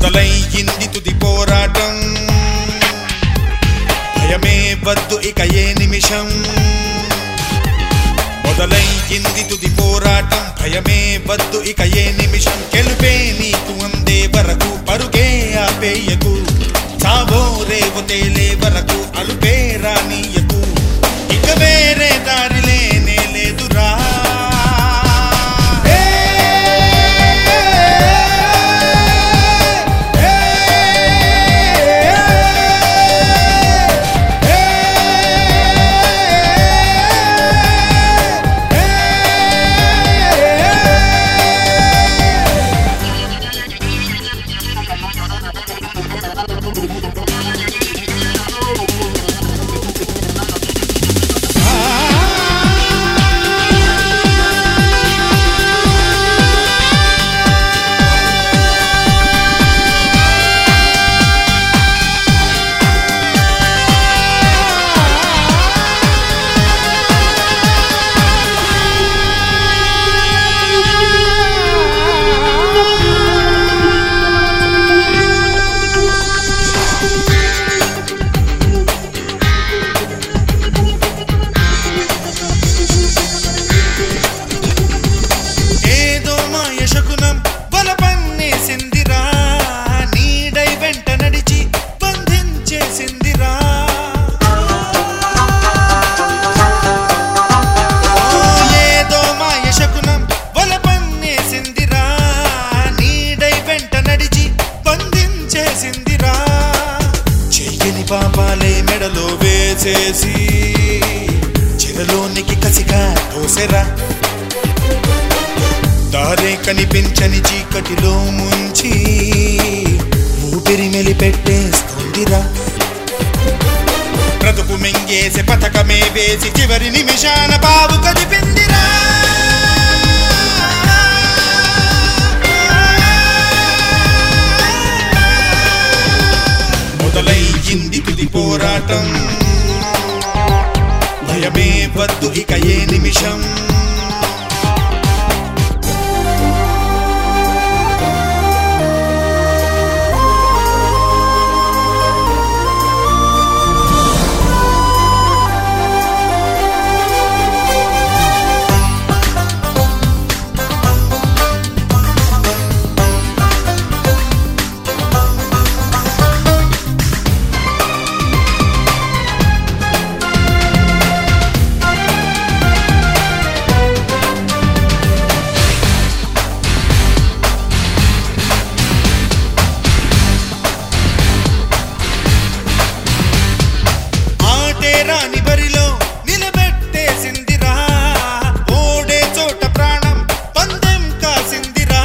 మొదలయ్యింది తుది పోరాటం భయమే వద్దు ఇక ఏ నిమిషం మొదలయ్యింది తుది పోరాటం భయమే వద్దు ఇక ఏ నిమిషం గెలుపే నీకు అందే వరకు పరుగే ఆపేయకు చావో రేవు తేలే వరకు అలుపే రానీయకు ఇక వేరే దారి లేనే లేదురా ఏదో మాయ శకునం బలపన్నేసిందిరా నీడై వెంట నడిచి బంధించేసిందిరా ఓ, ఏదో మాయ శకునం బలపన్నేసిందిరా నీడై వెంట నడిచి బంధించేసిందిరా చెయ్యని పాపాలే మెడలో వేసేసి చెరలోనికి కసిగా తోసెరా దారే కనిపించని చీకటిలో ముంచి ఊపిరి మెలిపెట్టేస్తుందిరా బ్రతుకు మింగేసి పథకమే వేసి చివరి నిమిషాన బాబు కదిపిందిరా మొదలయ్యింది తుది పోరాటం భయమే వద్దు ఇక ఏ నిమిషం ఆటే రాని బరిలో నిలబెట్టేసిందిరా ఓడే చోట ప్రాణం పందెం కాసిందిరా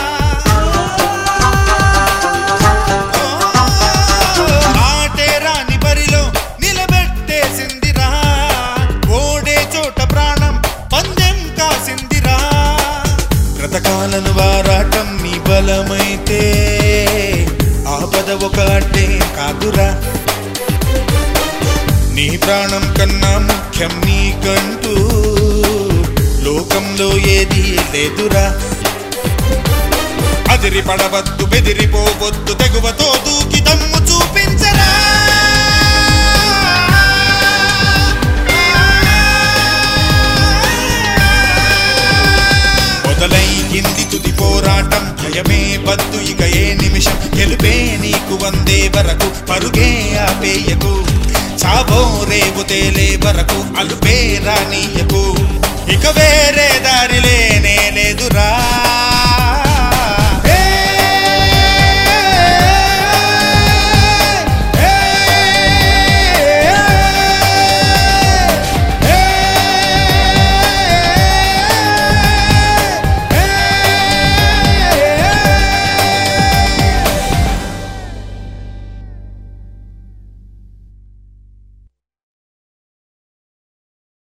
ఆటే రాని బరిలో నిలబెట్టేసిందిరా ఓడే చోట ప్రాణం పందెం కాసిందిరా బ్రతకాలను వారాటం మీ బలమైతే ఆపద ఒక అడ్డే కాదురా నీ ప్రాణం కన్నా ముఖ్యం నీకంటూ లోకంలో ఏది లేదురా అదిరి పడవద్దు బెదిరిపోవద్దు తెగువతో దూకి దమ్ము చూపించరా మొదలైంది తుది పోరాటం భయమే వద్దు ఇక ఏ నిమిషం గెలుపే నీకు వందే వరకు పరుగే ఆపేయకు చావో రేవు తేలే వరకు అలుపే రానీయకు ఇక వే